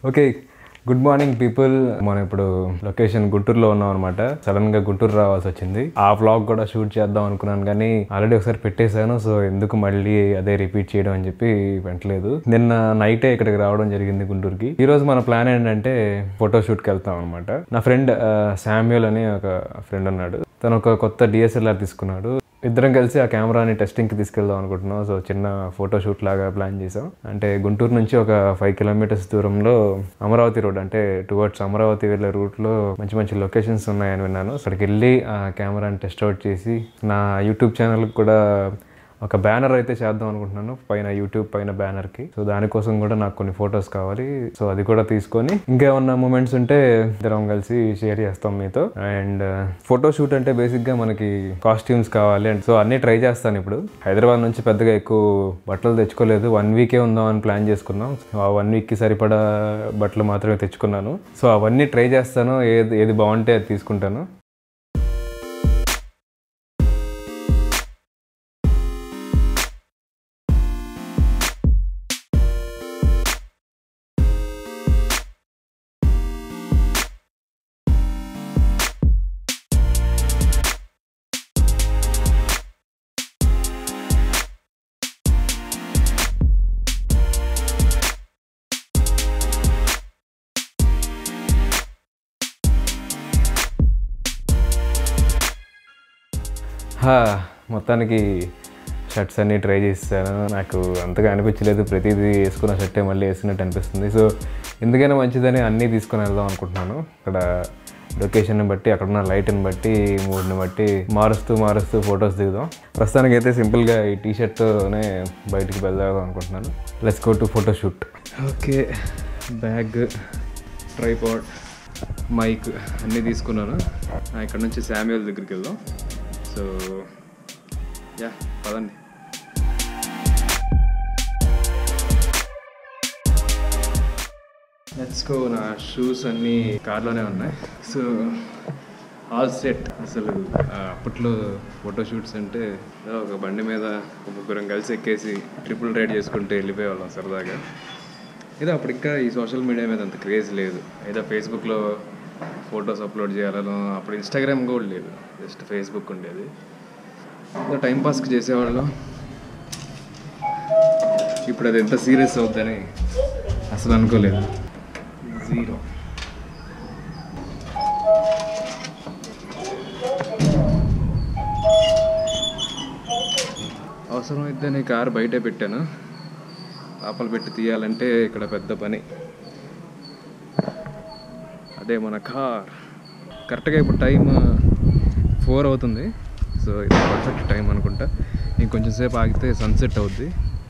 Okay good morning people మనం ఇప్పుడు location గుంటూరులో ఉన్నాం అనమాట సడన్ గా గుంటూరు రావాల్సి వచ్చింది ఆ వ్లాగ్ కూడా షూట్ చేద్దాం అనుకున్నాను కానీ ఆల్రెడీ ఒకసారి పెట్టేశాను సో ఎందుకు మళ్ళీ అదే రిపీట్ చేయడం అని చెప్పి పెట్టలేదు నిన్న నైటే ఇక్కడికి రావడం జరిగింది గుంటూరుకి ఈ రోజు మన ప్లాన్ ఏంటంటే ఫోటో షూట్కి వెళ్తాం అనమాట నా ఫ్రెండ్ శామ్యుల్ అని ఒక ఫ్రెండ్ ఉన్నాడు తను ఒక కొత్త డిఎస్ఎల్ఆర్ తీసుకున్నాడు ఇద్దరం కలిసి ఆ కెమెరాని టెస్టింగ్కి తీసుకెళ్దాం అనుకుంటున్నాం సో చిన్న ఫోటో షూట్ లాగా ప్లాన్ చేసాం అంటే గుంటూరు నుంచి ఒక ఫైవ్ కిలోమీటర్స్ దూరంలో అమరావతి రోడ్ అంటే టువర్డ్స్ అమరావతి వెళ్ళే రూట్లో మంచి మంచి లొకేషన్స్ ఉన్నాయని విన్నాను అక్కడికి వెళ్ళి ఆ కెమెరాని టెస్ట్ అవుట్ చేసి నా యూట్యూబ్ ఛానల్కి కూడా ఒక బ్యానర్ అయితే చేద్దాం అనుకుంటున్నాను పైన యూట్యూబ్ పైన బ్యానర్ కి సో దానికోసం కూడా నాకు కొన్ని ఫొటోస్ కావాలి సో అది కూడా తీసుకొని ఇంకేమన్నా మూమెంట్స్ ఉంటే ఇద్దరం కలిసి షేర్ చేస్తాం మీతో అండ్ ఫోటో షూట్ అంటే బేసిక్ గా మనకి కాస్ట్యూమ్స్ కావాలి అండ్ సో అన్ని ట్రై చేస్తాను ఇప్పుడు హైదరాబాద్ నుంచి పెద్దగా ఎక్కువ బట్టలు తెచ్చుకోలేదు వన్ వీకే ఉందాం అని ప్లాన్ చేసుకున్నాం సో ఆ వన్ వీక్ కి సరిపడా బట్టలు మాత్రమే తెచ్చుకున్నాను సో అవన్నీ ట్రై చేస్తాను ఏది ఏది బాగుంటే అది తీసుకుంటాను హా, మొత్తానికి షర్ట్స్ అన్నీ ట్రై చేస్తాను నాకు అంతగా అనిపించలేదు ప్రతిదీ వేసుకున్న షర్టే మళ్ళీ వేసినట్టు అనిపిస్తుంది సో ఎందుకైనా మంచిదని అన్నీ తీసుకొని వెళ్దాం అనుకుంటున్నాను ఇక్కడ లొకేషన్ని బట్టి అక్కడ ఉన్న లైట్ని బట్టి మూడ్ని బట్టి మారుస్తూ మారుస్తూ ఫొటోస్ దిగుదాం ప్రస్తుతానికి అయితే సింపుల్గా ఈ టీ షర్ట్తోనే బయటికి వెళ్దాం అనుకుంటున్నాను let's go to photo shoot okay bag tripod mic అన్నీ తీసుకున్నాను ఆ, ఇక్కడ నుంచి శామ్యుల్ దగ్గరికి వెళ్దాం సో యా పదండి లెట్స్ గో నా షూస్ అన్నీ కార్లోనే ఉన్నాయి సో ఆల్ సెట్ అసలు ఆ, అప్పట్లో ఫోటో షూట్స్ అంటే ఏదో ఒక బండి మీద ఒక ముగ్గురం కలిసి ఎక్కేసి ట్రిపుల్ రైడ్ చేసుకుంటే వెళ్ళిపోయేవాళ్ళం సరదాగా ఏదో అప్పుడు ఇంకా ఈ సోషల్ మీడియా మీద అంత క్రేజ్ లేదు ఏదో ఫేస్బుక్లో ఫొటోస్ అప్లోడ్ చేయాలను అప్పుడు ఇన్స్టాగ్రామ్ కూడా లేదు జస్ట్ ఫేస్బుక్ ఉండేది ఏదో టైంపాస్కి చేసేవాళ్ళం ఇప్పుడు అది ఎంత సీరియస్ అవుద్దని అసలు అనుకోలేదు జీరో అవసరమైతే నేను కారు బయటే పెట్టాను లోపల పెట్టి తీయాలంటే ఇక్కడ పెద్ద పని అదే మన కార్ కరెక్ట్గా ఇప్పుడు టైం ఫోర్ అవుతుంది సో ఇది పర్ఫెక్ట్ టైం అనుకుంటా ఇంకొంచెం సేపు ఆగితే సన్సెట్ అవుద్ది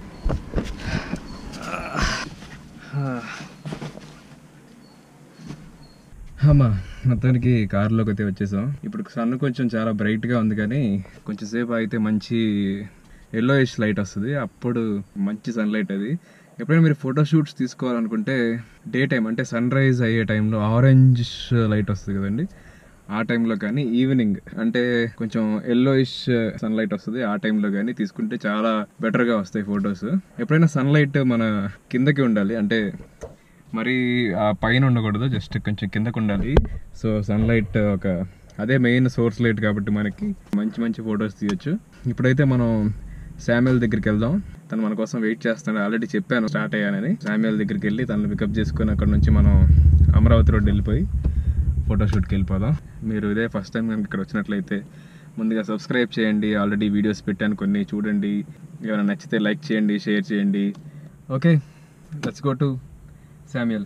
అమ్మా మొత్తానికి కారులోకి అయితే వచ్చేసాం ఇప్పుడు సన్ కొంచెం చాలా బ్రైట్గా ఉంది కానీ కొంచెం సేపు అయితే మంచి ఎల్లోయిష్ లైట్ వస్తుంది అప్పుడు మంచి సన్లైట్ అది ఎప్పుడైనా మీరు ఫోటో షూట్స్ తీసుకోవాలనుకుంటే డే టైం అంటే సన్ రైజ్ అయ్యే టైంలో ఆరెంజ్ లైట్ వస్తుంది కదండి ఆ టైంలో కానీ ఈవినింగ్ అంటే కొంచెం ఎల్లోయిష్ సన్లైట్ వస్తుంది ఆ టైంలో కానీ తీసుకుంటే చాలా బెటర్గా వస్తాయి ఫొటోస్ ఎప్పుడైనా సన్లైట్ మన కిందకి ఉండాలి అంటే మరి ఆ పైన ఉండకూడదు జస్ట్ కొంచెం కిందకు ఉండాలి సో సన్లైట్ ఒక అదే మెయిన్ సోర్స్ లైట్ కాబట్టి మనకి మంచి మంచి ఫొటోస్ తీయొచ్చు ఇప్పుడైతే మనం శామ్యుల్ దగ్గరికి వెళ్దాం తను మన కోసం వెయిట్ చేస్తాడు ఆల్రెడీ చెప్పాను స్టార్ట్ అయ్యానని శామ్యుల్ దగ్గరికి వెళ్ళి తనని పికప్ చేసుకుని అక్కడ నుంచి మనం అమరావతి రోడ్ వెళ్ళిపోయి ఫోటోషూట్కి వెళ్ళిపోదాం మీరు ఇదే ఫస్ట్ టైం కనుక ఇక్కడ వచ్చినట్లయితే ముందుగా సబ్స్క్రైబ్ చేయండి ఆల్రెడీ వీడియోస్ పెట్టాను కొన్ని చూడండి ఏమైనా నచ్చితే లైక్ చేయండి షేర్ చేయండి okay let's go to Samuel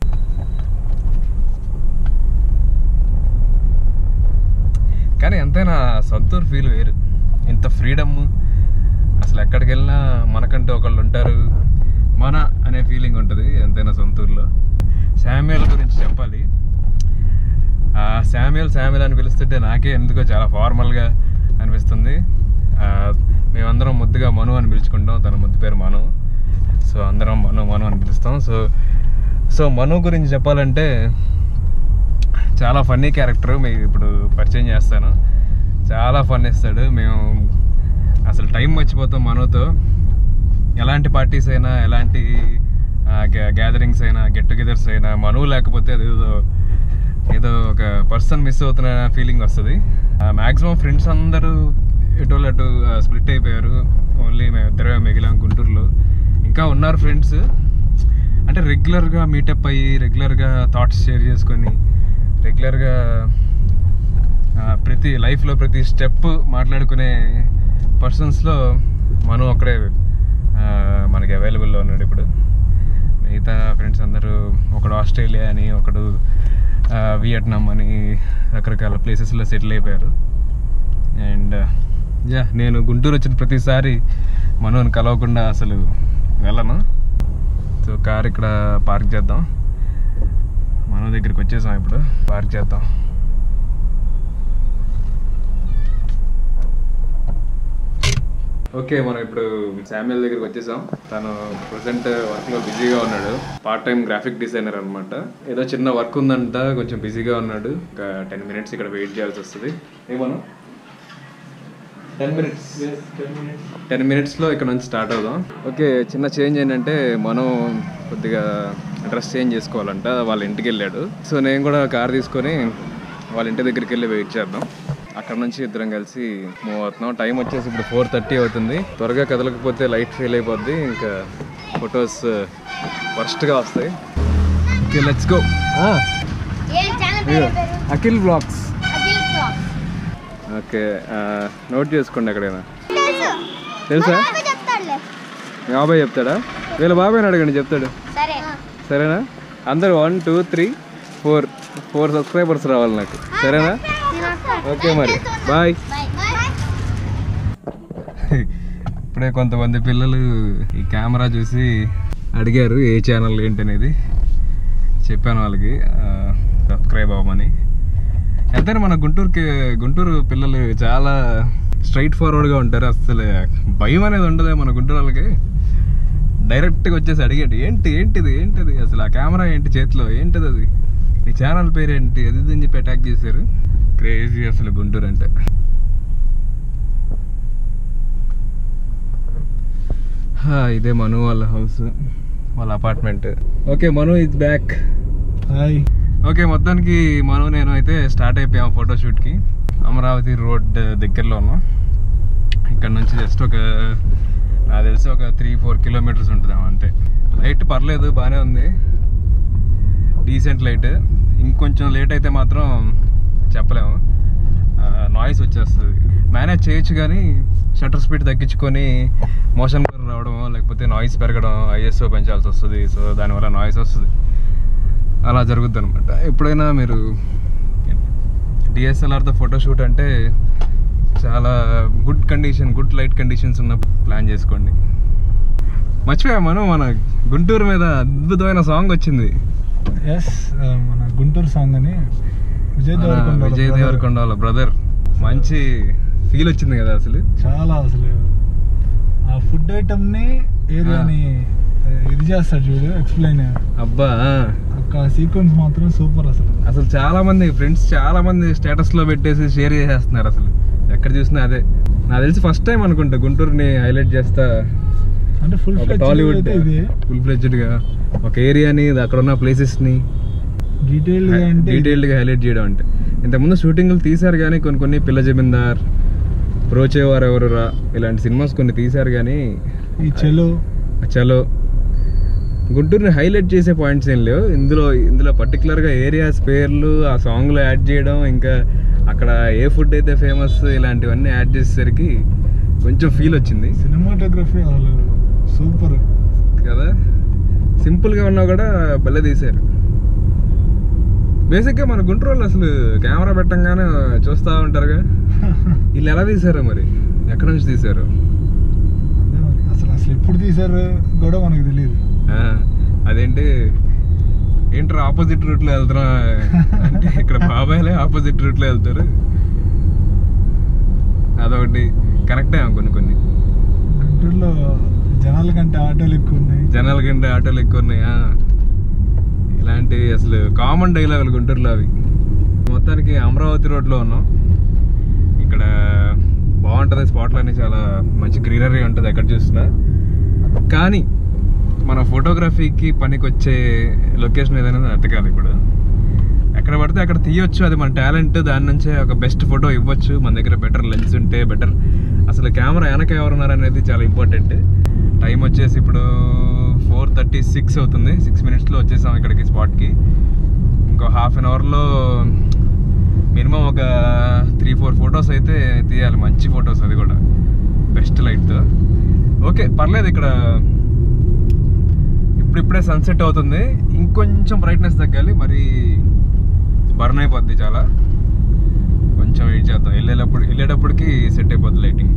కానీ ఎంతైనా సొంతూరు ఫీల్ వేరు ఇంత ఫ్రీడమ్ అసలు ఎక్కడికి వెళ్ళినా మనకంటూ ఒకళ్ళు ఉంటారు మన అనే ఫీలింగ్ ఉంటుంది ఎంతైనా సొంతూరులో శామ్యుల్ గురించి చెప్పాలి ఆ శామ్యుల్ శామ్యుల్ అని పిలుస్తుంటే నాకే ఎందుకో చాలా ఫార్మల్గా అనిపిస్తుంది ఆ, మేమందరం ముద్దుగా మను అని పిలుచుకుంటాం తన ముద్దు పేరు మను సో అందరం మను మను అని పిలుస్తాం సో సో మను గురించి చెప్పాలంటే చాలా ఫన్నీ క్యారెక్టర్ మీకు ఇప్పుడు పరిచయం చేస్తాను చాలా ఫన్ ఇస్తాడు మేము అసలు టైం మర్చిపోతాం మనోతో ఎలాంటి పార్టీస్ అయినా ఎలాంటి గ్యాదరింగ్స్ అయినా గెట్ టుగెదర్స్ అయినా మనువు లేకపోతే అదేదో ఏదో ఒక పర్సన్ మిస్ అవుతున్న ఫీలింగ్ వస్తుంది మ్యాక్సిమం ఫ్రెండ్స్ అందరూ ఎటు అటు స్ప్లిట్ అయిపోయారు ఓన్లీ మేము ఇద్దరే మిగిలాం గుంటూరులో ఇంకా ఉన్నారు ఫ్రెండ్స్ అంటే రెగ్యులర్గా మీటప్ అయ్యి రెగ్యులర్గా థాట్స్ షేర్ చేసుకొని రెగ్యులర్గా ప్రతి లైఫ్లో ప్రతి స్టెప్ మాట్లాడుకునే పర్సన్స్లో మనం ఒక్కడే ఆ, మనకి అవైలబుల్లో ఉన్నాడు ఇప్పుడు మిగతా ఫ్రెండ్స్ అందరూ ఒకడు ఆస్ట్రేలియా అని ఒకడు ఆ, వియట్నాం అని రకరకాల ప్లేసెస్లో సెటిల్ అయిపోయారు అండ్ యా నేను గుంటూరు వచ్చిన ప్రతిసారి మనోని కలవకుండా అసలు వెళ్ళను సో కార్ ఇక్కడ పార్క్ చేద్దాం మనో దగ్గరికి వచ్చేసాం ఇప్పుడు పార్క్ చేద్దాం ఓకే మనం ఇప్పుడు శామ్యుల్ దగ్గరికి వచ్చేసాం తను ప్రజెంట్ వర్క్ లో బిజీగా ఉన్నాడు పార్ట్ టైం గ్రాఫిక్ డిజైనర్ అన్నమాట ఏదో చిన్న వర్క్ ఉందంట కొంచెం బిజీగా ఉన్నాడు ఇంకా టెన్ మినిట్స్ ఇక్కడ వెయిట్ చేయాల్సి వస్తుంది ఏమను టెన్ మినిట్స్ టెన్ మినిట్స్లో ఇక్కడ నుంచి స్టార్ట్ అవుదాం ఓకే చిన్న చేంజ్ ఏంటంటే మనం కొద్దిగా డ్రెస్ చేంజ్ చేసుకోవాలంట వాళ్ళ ఇంటికి వెళ్ళాడు సో నేను కూడా కార్ తీసుకొని వాళ్ళ ఇంటి దగ్గరికి వెళ్ళి వెయిట్ చేద్దాం అక్కడ నుంచి ఇద్దరం కలిసి మూవ్ అవుతున్నాం టైం వచ్చేసి ఇప్పుడు ఫోర్ థర్టీ అవుతుంది త్వరగా కదలకపోతే లైట్ ఫెయిల్ అయిపోద్ది ఇంకా ఫొటోస్ వర్స్ట్గా వస్తాయి ఓకే లెట్స్ గో ఏం ఛానల్ పేరు పేరు Akhil blogs Akhil blogs okay note చేసుకోండి ఎక్కడైనా తెలుసు తెలుసా బాబు చెప్తాడులే మీ బాబాయ్ చెప్తాడా వీళ్ళ బాబాయ్ని అడగండి చెప్తాడు సరే సరేనా అందరు one two three four four subscribers రావాలి నాకు సరేనా ఓకే మరి బాయ్ బాయ్ బాయ్ ఇప్పుడే కొంతమంది పిల్లలు ఈ కెమెరా చూసి అడిగారు ఏ ఛానల్ ఏంటనేది చెప్పాను వాళ్ళకి సబ్స్క్రైబ్ అవ్వమని ఎంతైనా మన గుంటూరుకి గుంటూరు పిల్లలు చాలా స్ట్రైట్ ఫార్వర్డ్గా ఉంటారు అసలు భయం అనేది ఉండదు మన గుంటూరు వాళ్ళకి డైరెక్ట్గా వచ్చేసి అడిగేటి ఏంటి ఏంటిది ఏంటిది అసలు ఆ కెమెరా ఏంటి చేతిలో ఏంటిది అది నీ ఛానల్ పేరు ఏంటి అది ఇది అని చెప్పి అటాక్ చేశారు క్రేజీ అసలు గుంటూరు అంటే హా, ఇదే మను వాళ్ళ హౌస్ వాళ్ళ apartment okay Manu is back hi okay మొత్తానికి మనం నేను అయితే స్టార్ట్ అయిపోయాం ఫోటోషూట్కి అమరావతి రోడ్ దగ్గరలో ఉన్నాం ఇక్కడ నుంచి జస్ట్ ఒక నాకు తెలిసి ఒక త్రీ ఫోర్ కిలోమీటర్స్ ఉంటుందేమో అంతే లైట్ పర్లేదు బాగానే ఉంది డీసెంట్ లైట్ ఇంకొంచెం లేట్ అయితే మాత్రం చెప్పలేము నాయిస్ వచ్చేస్తుంది మేనేజ్ చేయొచ్చు కానీ షటర్ స్పీడ్ తగ్గించుకొని మోషన్ బ్లర్ రావడం లేకపోతే నాయిస్ పెరగడం ఐఎస్ఓ పెంచాల్సి వస్తుంది సో దానివల్ల నాయిస్ వస్తుంది అలా జరుగుద్ది అనమాట ఎప్పుడైనా మీరు డిఎస్ఎల్ఆర్తో ఫోటోషూట్ అంటే చాలా good condition good light conditions ఉన్న ప్లాన్ చేసుకోండి మర్చిపోయా మనం మన గుంటూరు మీద అద్భుతమైన సాంగ్ వచ్చింది ఎస్ మన గుంటూరు సాంగ్ అని విజయ్ మన దేవరకొండ వాళ్ళ విజయ్ brother. దేవరకొండ వాళ్ళ బ్రదర్ మంచి ఫీల్ వచ్చింది కదా అసలు చాలా అసలు ఆ ఫుడ్ ఐటమ్ ని ఏరియాని ఇది చేస్తాడు చూడు ఎక్స్ప్లెయిన్ అబ్బా ఒక సీక్వెన్స్ మాత్రం సూపర్ అసలు అసలు చాలా మంది ఫ్రెండ్స్ చాలా మంది స్టేటస్ లో పెట్టేసి షేర్ చేసేస్తున్నారు అసలు ఎక్కడ చూసినా అదే నాకు తెలిసి ఫస్ట్ టైం అనుకుంటా గుంటూరుని హైలైట్ చేస్తా అంటే ఫుల్ ఒక టాలీవుడ్ ఇది ఫుల్ ఫ్లెడ్జ్డ్ గా ఒక ఏరియాని అక్కడ ఉన్న ప్లేసెస్ ని డీటెయిల్డ్ గా అంటే డీటెయిల్డ్ గా హైలైట్ చేయడం అంటే ఇంతకుముందు షూటింగ్లు తీశారు కానీ కొన్ని కొన్ని పిల్ల జమీందార్ ప్రోచేవారు ఎవరురా ఇలాంటి సినిమాస్ కొన్ని తీశారు కానీ ఈ చెలో చలో గుంటూరుని హైలైట్ చేసే పాయింట్స్ ఏం లేవు ఇందులో ఇందులో పర్టికులర్గా ఏరియాస్ పేర్లు ఆ సాంగ్లో యాడ్ చేయడం ఇంకా అక్కడ ఏ ఫుడ్ అయితే ఫేమస్ ఇలాంటివన్నీ యాడ్ చేసేసరికి కొంచెం ఫీల్ వచ్చింది సినిమాటోగ్రఫీ అసలు సూపర్ కదా సింపుల్గా ఉన్నా కూడా భలే తీశారు బేసిక్గా మన గుంటూరు వాళ్ళు అసలు కెమెరా పెట్టంగానే చూస్తూ ఉంటారుగా వీళ్ళు ఎలా తీశారో మరి ఎక్కడి నుంచి తీశారు అదే మరి అసలు అసలు ఎప్పుడు తీసారు కూడా మనకు తెలియదు ఆ, అదేంటి ఏంట్రా ఆపోజిట్ రూట్లో వెళ్తున్నా అంటే ఇక్కడ బాబాయ్లే ఆపోజిట్ రూట్లో వెళ్తారు అదొకటి కరెక్టే కొన్ని కొన్ని గుంటూరులో జనాల కంటే ఆటోలు ఎక్కువ ఉన్నాయి జనాల కంటే ఆటోలు ఎక్కువ ఉన్నాయి ఆ. ఇలాంటి అసలు కామన్ డైలాగులు గుంటూరులో అవి మొత్తానికి అమరావతి రోడ్లో ఉన్నాం ఇక్కడ బాగుంటుంది స్పాట్లు అన్ని చాలా మంచి గ్రీనరీ ఉంటుంది ఎక్కడ చూసినా కానీ మన ఫోటోగ్రఫీకి పనికొచ్చే లొకేషన్ ఏదైనా వెతకాలి ఇప్పుడు ఎక్కడ పడితే అక్కడ తీయొచ్చు అది మన టాలెంట్ దాని నుంచే ఒక బెస్ట్ ఫోటో ఇవ్వచ్చు మన దగ్గర బెటర్ లెన్స్ ఉంటే బెటర్ అసలు కెమెరా వెనక ఎవరు ఉన్నారు అనేది చాలా ఇంపార్టెంట్ టైం వచ్చేసి ఇప్పుడు ఫోర్ థర్టీ సిక్స్ అవుతుంది సిక్స్ మినిట్స్లో వచ్చేసాం ఇక్కడికి స్పాట్కి ఇంకో హాఫ్ అన్ అవర్లో మినిమం ఒక త్రీ ఫోర్ ఫొటోస్ అయితే తీయాలి మంచి ఫొటోస్ అది కూడా బెస్ట్ లైట్తో ఓకే పర్లేదు ఇక్కడ ఇప్పుడిప్పుడే సన్సెట్ అవుతుంది ఇంకొంచెం బ్రైట్నెస్ తగ్గాలి మరి బర్న్ అయిపోద్ది చాలా కొంచెం వెయిట్ చేద్దాం వెళ్ళేటప్పుడు వెళ్ళేటప్పటికి సెట్ అయిపోద్ది లైటింగ్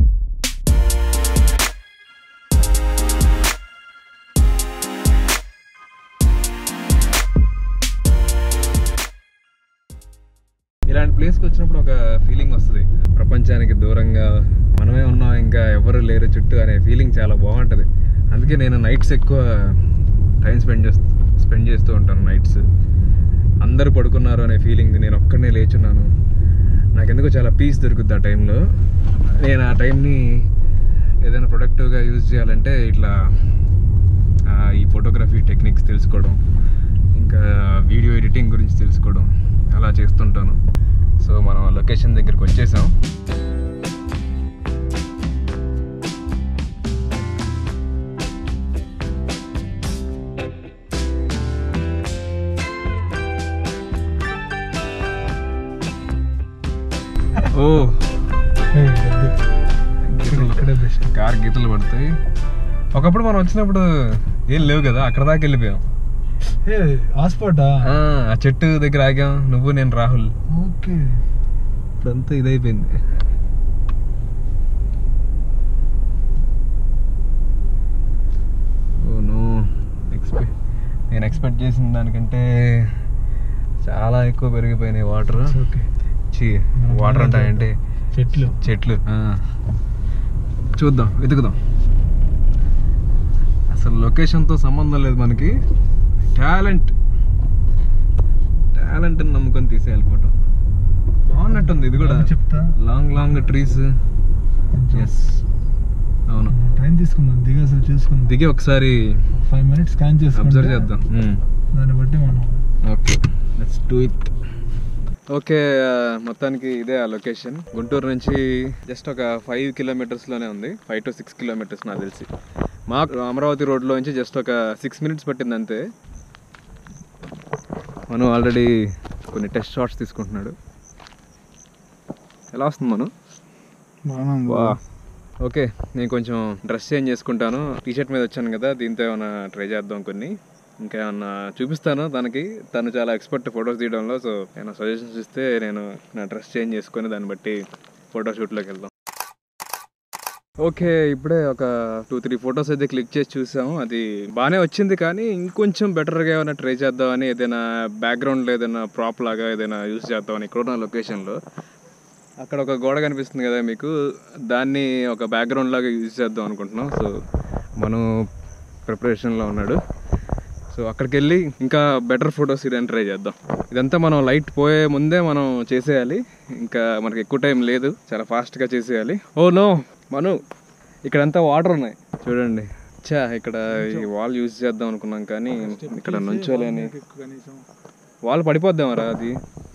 ఇలాంటి ప్లేస్కి వచ్చినప్పుడు ఒక ఫీలింగ్ వస్తుంది ప్రపంచానికి దూరంగా మనమే ఉన్నాం ఇంకా ఎవరు లేరు చుట్టూ అనే ఫీలింగ్ చాలా బాగుంటుంది అందుకే నేను నైట్స్ ఎక్కువ టైం స్పెండ్ చేస్తూ స్పెండ్ చేస్తూ ఉంటాను నైట్స్ అందరూ పడుకున్నారు అనే ఫీలింగ్ నేను ఒక్కడనే లేచున్నాను నాకెందుకో చాలా పీస్ దొరుకుద్ది ఆ టైంలో నేను ఆ టైంని ఏదైనా ప్రొడక్టివ్గా యూజ్ చేయాలంటే ఇట్లా ఆ, ఈ ఫోటోగ్రఫీ టెక్నిక్స్ తెలుసుకోవడం ఇంకా వీడియో ఎడిటింగ్ గురించి తెలుసుకోవడం అలా చేస్తుంటాను సో మనం లొకేషన్ దగ్గరికి వచ్చేసాం ఓ గీతలు ఇక్కడే బెస్ట్ కార్ గీతలు పడతాయి ఒకప్పుడు మనం వచ్చినప్పుడు ఏం లేవు కదా అక్కడ దాకా వెళ్ళిపోయాం ఏ హాస్పాటా ఆ, ఆ చెట్టు దగ్గర ఆగాం నువ్వు నేను రాహుల్ ఓకే ఇప్పుడంతా ఇదైపోయింది ఓ నో ఎక్స్పెక్ట్ నేను ఎక్స్పెక్ట్ చేసిన దానికంటే చాలా ఎక్కువ పెరిగిపోయినాయి వాటర్ ఓకే చీ వాటర్ ఉంటాయంటే చెట్లు చెట్లు ఆ. చూద్దాం వెతుకుదాం అసలు లొకేషన్తో సంబంధం లేదు మనకి టాలెంట్ టాలెంట్ నమ్ముకొని తీసేయాలి ఫోటో బాగున్నట్టుంది ఇది కూడా చెప్తా లాంగ్ లాంగ్ ట్రీస్ ఎస్ అవును టైం తీసుకుందాం దిగి అసలు చూసుకుందాం దిగి ఒకసారి ఫైవ్ మినిట్స్ స్కాన్ చేసుకుంటే అబ్జర్వ్ చేద్దాం దాన్ని బట్టి మనం okay let's do it okay మొత్తానికి ఇదే ఆ లొకేషన్ గుంటూరు నుంచి జస్ట్ ఒక ఫైవ్ కిలోమీటర్స్లోనే ఉంది ఫైవ్ టు సిక్స్ కిలోమీటర్స్ నాకు తెలిసి మాకు అమరావతి రోడ్లో నుంచి జస్ట్ ఒక సిక్స్ మినిట్స్ పట్టింది అంతే మనం ఆల్రెడీ కొన్ని టెస్ట్ షాట్స్ తీసుకుంటున్నాడు ఎలా వస్తుంది మనం బాగా వా ఓకే నేను కొంచెం డ్రెస్ చేంజ్ చేసుకుంటాను టీ షర్ట్ మీద వచ్చాను కదా దీంతో ఏమైనా ట్రై చేద్దాం కొన్ని ఇంకా ఏమన్నా చూపిస్తాను దానికి తను చాలా ఎక్స్పర్ట్ ఫొటోస్ తీయడంలో సో నేను సజెషన్స్ ఇస్తే నేను నా డ్రెస్ చేంజ్ చేసుకొని దాన్ని బట్టి ఫోటో షూట్లోకి వెళ్దాం ఓకే ఇప్పుడే ఒక టూ త్రీ ఫొటోస్ అయితే క్లిక్ చేసి చూసాము అది బాగానే వచ్చింది కానీ ఇంకొంచెం బెటర్గా ఏమైనా ట్రై చేద్దామని ఏదైనా బ్యాక్గ్రౌండ్లో ఏదైనా ప్రాప్ లాగా ఏదైనా యూజ్ చేద్దామని ఇక్కడున్న లొకేషన్లో అక్కడ ఒక గోడ కనిపిస్తుంది కదా మీకు దాన్ని ఒక బ్యాక్గ్రౌండ్ లాగా యూజ్ చేద్దాం అనుకుంటున్నాం సో మనం ప్రిపరేషన్లో ఉన్నాడు సో అక్కడికి వెళ్ళి ఇంకా బెటర్ ఫొటోస్ ఇదని ట్రై చేద్దాం ఇదంతా మనం లైట్ పోయే ముందే మనం చేసేయాలి ఇంకా మనకి ఎక్కువ టైం లేదు చాలా ఫాస్ట్గా చేసేయాలి ఓ నో మను ఇక్కడంతా వాటర్ ఉన్నాయి చూడండి చా ఇక్కడ ఈ వాల్ యూజ్ చేద్దాం అనుకున్నాం కానీ ఇక్కడ నుంచోలేని కనీసం వాల్ పడిపోద్దామరా అది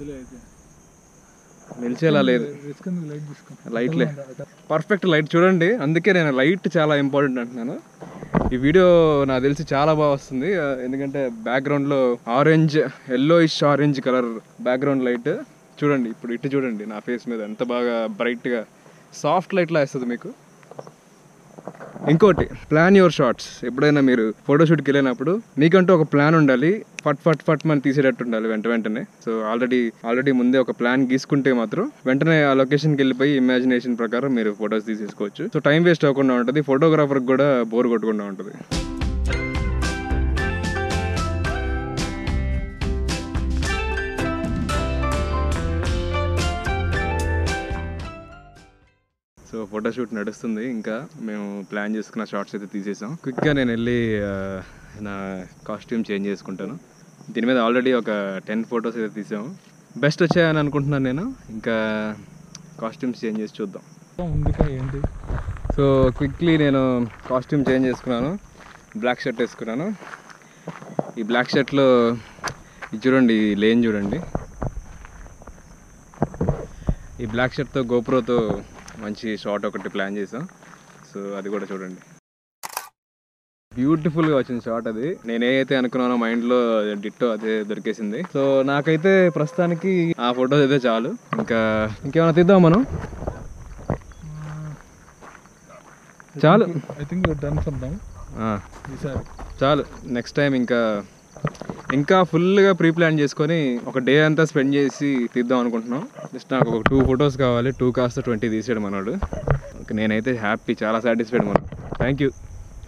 నిలిచేలా లేదు రిస్క్ లైట్ తీసుకో లైట్లే పర్ఫెక్ట్ లైట్ చూడండి అందుకే నేను లైట్ చాలా ఇంపార్టెంట్ అంటున్నాను ఈ వీడియో నాకు తెలిసి చాలా బాగా వస్తుంది ఆ, ఎందుకంటే బ్యాక్గ్రౌండ్లో orange yellow ish orange colour background light చూడండి ఇప్పుడు ఇటు చూడండి నా ఫేస్ మీద ఎంత బాగా బ్రైట్గా సాఫ్ట్ లైట్లా వేస్తుంది మీకు ఇంకోటి ప్లాన్ యువర్ షార్ట్స్ ఎప్పుడైనా మీరు ఫోటోషూట్కి వెళ్ళినప్పుడు మీకంటూ ఒక ప్లాన్ ఉండాలి ఫట్ ఫట్ ఫట్ మన తీసేటట్టు ఉండాలి వెంట వెంటనే సో ఆల్రెడీ ఆల్రెడీ ముందే ఒక ప్లాన్ గీసుకుంటే మాత్రం వెంటనే ఆ లొకేషన్కి వెళ్ళిపోయి ఇమాజినేషన్ ప్రకారం మీరు ఫొటోస్ తీసేసుకోవచ్చు సో టైం వేస్ట్ అవ్వకుండా ఉంటుంది ఫోటోగ్రాఫర్కి కూడా బోర్ కొట్టకుండా ఉంటుంది సో ఫోటోషూట్ నడుస్తుంది ఇంకా మేము ప్లాన్ చేసుకున్న షార్ట్స్ అయితే తీసేసాం క్విక్గా నేను వెళ్ళి ఆ, నా కాస్ట్యూమ్ చేంజ్ చేసుకుంటాను దీని మీద ఆల్రెడీ ఒక టెన్ ఫొటోస్ అయితే తీసాము బెస్ట్ వచ్చాయని అనుకుంటున్నాను నేను ఇంకా కాస్ట్యూమ్స్ చేంజ్ చేసి చూద్దాం ఉందికా ఏంటి సో క్విక్లీ నేను కాస్ట్యూమ్ చేంజ్ చేసుకున్నాను బ్లాక్ షర్ట్ వేసుకున్నాను ఈ బ్లాక్ షర్ట్లో ఇది చూడండి ఈ లేన్ చూడండి ఈ బ్లాక్ షర్ట్తో గోప్రోతో మంచి షాట్ ఒకటి ప్లాన్ చేసాం సో అది కూడా చూడండి బ్యూటిఫుల్గా వచ్చింది షాట్ అది నేను ఏదైతే అనుకున్నానో మైండ్లో డిట్టో అదే దొరికేసింది సో నాకైతే ప్రస్తుతానికి ఆ ఫొటోస్ అయితే చాలు ఇంకా ఇంకేమైనా తీద్దాం మనం చాలు I think done for now ఆ, ఈసారి చాలు నెక్స్ట్ టైం ఇంకా ఇంకా ఫుల్గా ప్రీ ప్లాన్ చేసుకొని ఒక డే అంతా స్పెండ్ చేసి తీద్దాం అనుకుంటున్నాం జస్ట్ నాకు ఒక టూ ఫొటోస్ కావాలి టూ కాస్త ట్వంటీ తీసాడు మనోడు ఓకే నేనైతే హ్యాపీ చాలా సాటిస్ఫైడ్ మనం థ్యాంక్ యూ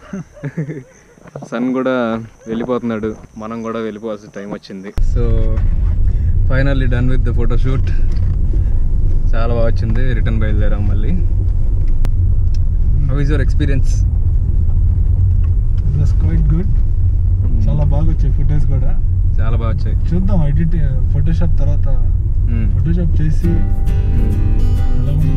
సన్ కూడా వెళ్ళిపోతున్నాడు మనం కూడా వెళ్ళిపోవాల్సిన టైం వచ్చింది so finally done with the photoshoot చాలా బాగా వచ్చింది రిటర్న్ బయలుదేరాం మళ్ళీ how is your experience it was quite good చాలా బాగా వచ్చాయి ఫుటేజ్ కూడా చాలా బాగా వచ్చాయి చూద్దాం ఎడిట్ ఫోటోషాప్ తర్వాత మ్మ్. ఫోటోషాప్ చేసి మ్మ్. ఎలా